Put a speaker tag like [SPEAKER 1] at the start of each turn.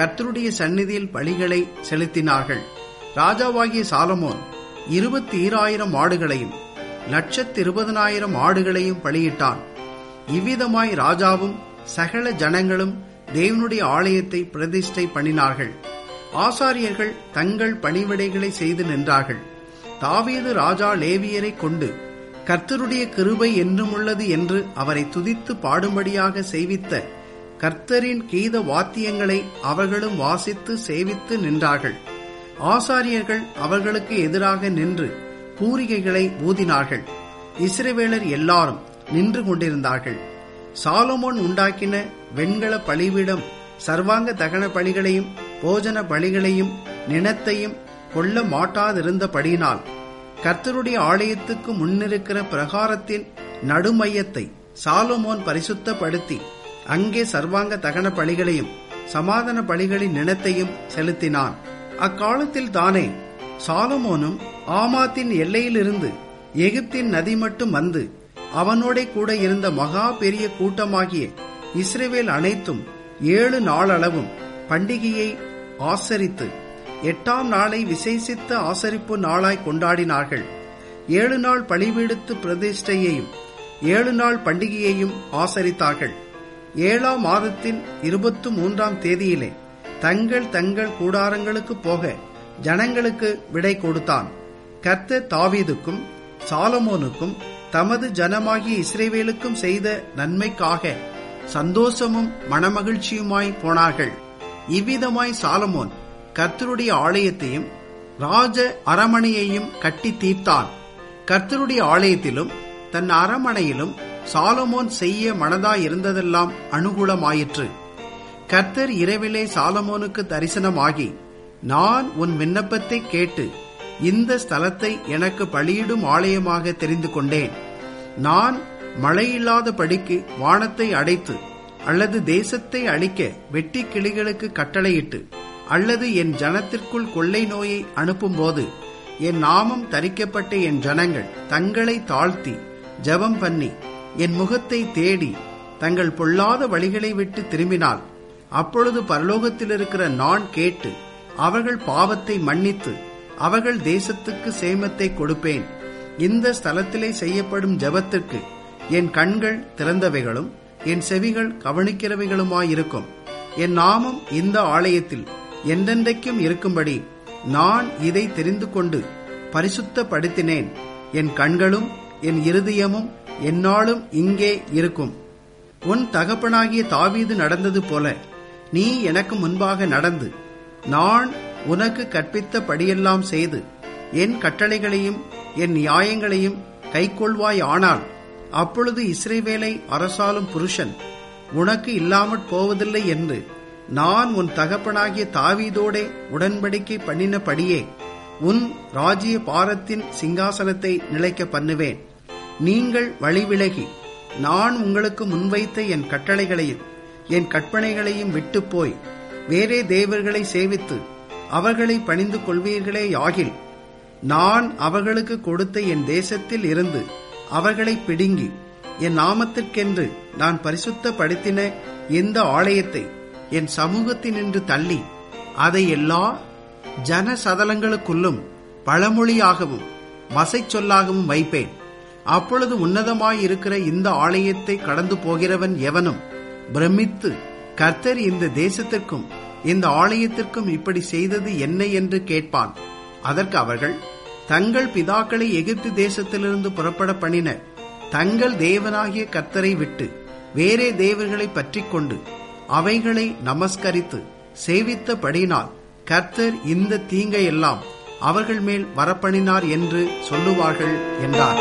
[SPEAKER 1] கர்த்தருடைய சந்நிதியில் பலிகளை செலுத்தினார்கள் ராஜாவாகிய சாலமோன் இருபத்தி ஈராயிரம் ஆடுகளையும் லட்சத்து இருபதனாயிரம் ஆடுகளையும் பலியிட்டான் இவ்விதமாய் ராஜாவும் சகல ஜனங்களும் தேவனுடைய ஆலயத்தை பிரதிஷ்டை பண்ணினார்கள் ஆசாரியர்கள் தங்கள் பணிவிடைகளை செய்து நின்றார்கள் தாவீது ராஜா லேவியரை கொண்டு கர்த்தருடைய கிருபை என்றும் உள்ளது என்று அவரை துதித்து பாடும்படியாக செய்வித்த கர்த்தரின் கீத வாத்தியங்களை அவர்களும் வாசித்து சேவித்து நின்றார்கள் ஆசாரியர்கள் அவர்களுக்கு எதிராக நின்று பூரிகைகளை ஊதினார்கள் இஸ்ரவேலர் எல்லாரும் நின்று கொண்டிருந்தார்கள் சாலமோன் உண்டாக்கின வெண்கல பலிவிடம் சர்வாங்க தகன பலிகளையும் போஜன பலிகளையும் நினத்தையும் கொள்ள மாட்டாதிருந்தபடியினால் கர்த்தருடைய ஆலயத்துக்கு முன்னிருக்கிற பிரகாரத்தின் நடுமையத்தை சாலமோன் பரிசுத்தப்படுத்தி அங்கே சர்வாங்க தகன பலிகளையும் சமாதான பலிகளின் நினத்தையும் செலுத்தினான் அக்காலத்தில் தானே சாலமோனும் ஆமாத்தின் எல்லையிலிருந்து எகிப்தின் நதி மட்டும் வந்து அவனோட கூட இருந்த மகா பெரிய கூட்டமாகிய இஸ்ரேவேல் அனைத்தும் ஏழு நாளளவும் பண்டிகையை ஆசரித்து எட்டாம் நாளை விசேஷித்த ஆசரிப்பு நாளாய் கொண்டாடினார்கள் ஏழு நாள் பலிபீடுத்து பிரதிஷ்டையையும் ஏழு நாள் பண்டிகையையும் ஆசரித்தார்கள் ஏழாம் மாதத்தின் இருபத்தி மூன்றாம் தேதியிலே தங்கள் தங்கள் கூடாரங்களுக்கு போக ஜனங்களுக்கு விடை கொடுத்தான் கர்த்த தாவீதுக்கும் சாலமோனுக்கும் தமது ஜனமாகிய இஸ்ரேவேலுக்கும் செய்த நன்மைக்காக சந்தோஷமும் மனமகிழ்ச்சியுமாய் போனார்கள் இவ்விதமாய் சாலமோன் கர்த்தருடைய ஆலயத்தையும் ராஜ அரமனையையும் கட்டி தீர்த்தான் கர்த்தருடைய ஆலயத்திலும் தன் அரமனையிலும் சாலமோன் செய்ய மனதாயிருந்ததெல்லாம் அனுகூலமாயிற்று கர்த்தர் இரவிலே சாலமோனுக்கு தரிசனமாகி நான் உன் விண்ணப்பத்தை கேட்டு இந்த ஸ்தலத்தை எனக்கு பலியிடும் ஆலயமாக தெரிந்து கொண்டேன் நான் மழையில்லாத படிக்கு வானத்தை அடைத்து அல்லது தேசத்தை அழிக்க வெட்டி கிளிகளுக்கு கட்டளையிட்டு அல்லது என் ஜனத்திற்குள் கொள்ளை நோயை அனுப்பும்போது என் நாமம் தரிக்கப்பட்ட என் ஜனங்கள் தங்களை தாழ்த்தி ஜெபம் பண்ணி என் முகத்தை தேடி தங்கள் பொல்லாத வழிகளை விட்டு திரும்பினால் அப்பொழுது பரலோகத்தில் இருக்கிற நான் கேட்டு அவர்கள் பாவத்தை மன்னித்து அவர்கள் தேசத்துக்கு சேமத்தை கொடுப்பேன் இந்த ஸ்தலத்திலே செய்யப்படும் ஜெபத்திற்கு என் கண்கள் திறந்தவைகளும் என் செவிகள் கவனிக்கிறவைகளுமாயிருக்கும் என் நாமம் இந்த ஆலயத்தில் என்றென்றைக்கும் இருக்கும்படி நான் இதை தெரிந்து கொண்டு பரிசுத்தப்படுத்தினேன் என் கண்களும் என் இருதயமும் என்னாலும் இங்கே இருக்கும் உன் தகப்பனாகிய தாவீது நடந்தது போல நீ எனக்கு முன்பாக நடந்து நான் உனக்கு கற்பித்தபடியெல்லாம் செய்து என் கட்டளைகளையும் என் நியாயங்களையும் கைக்கொள்வாய் ஆனால் அப்பொழுது இஸ்ரேவேலை அரசாலும் புருஷன் உனக்கு இல்லாமற் போவதில்லை என்று நான் உன் தகப்பனாகிய தாவீதோடே உடன்படிக்கை பண்ணினபடியே உன் ராஜ்ய பாரத்தின் சிங்காசனத்தை நிலைக்க பண்ணுவேன் நீங்கள் வழிவிலகி நான் உங்களுக்கு முன்வைத்த என் கட்டளைகளையும் என் கற்பனைகளையும் விட்டு போய் வேறே தேவர்களை சேவித்து அவர்களை பணிந்து கொள்வீர்களே ஆகில் நான் அவர்களுக்கு கொடுத்த என் தேசத்தில் இருந்து அவர்களை பிடுங்கி என் நாமத்திற்கென்று நான் பரிசுத்தப்படுத்தின இந்த ஆலயத்தை என் சமூகத்தினின்று தள்ளி அதை எல்லா ஜன சதலங்களுக்குள்ளும் பழமொழியாகவும் வசை சொல்லாகவும் வைப்பேன் அப்பொழுது உன்னதமாயிருக்கிற இந்த ஆலயத்தை கடந்து போகிறவன் எவனும் பிரமித்து கர்த்தர் இந்த தேசத்திற்கும் இந்த ஆலயத்திற்கும் இப்படி செய்தது என்ன என்று கேட்பான் அதற்கு அவர்கள் தங்கள் பிதாக்களை எகிப்து தேசத்திலிருந்து புறப்பட பண்ணின தங்கள் தேவனாகிய கர்த்தரை விட்டு வேறே தேவர்களை பற்றி கொண்டு அவைகளை நமஸ்கரித்து சேவித்தபடினால் கர்த்தர் இந்த தீங்கை எல்லாம் அவர்கள் மேல் வரப்பணினார் என்று சொல்லுவார்கள் என்றார்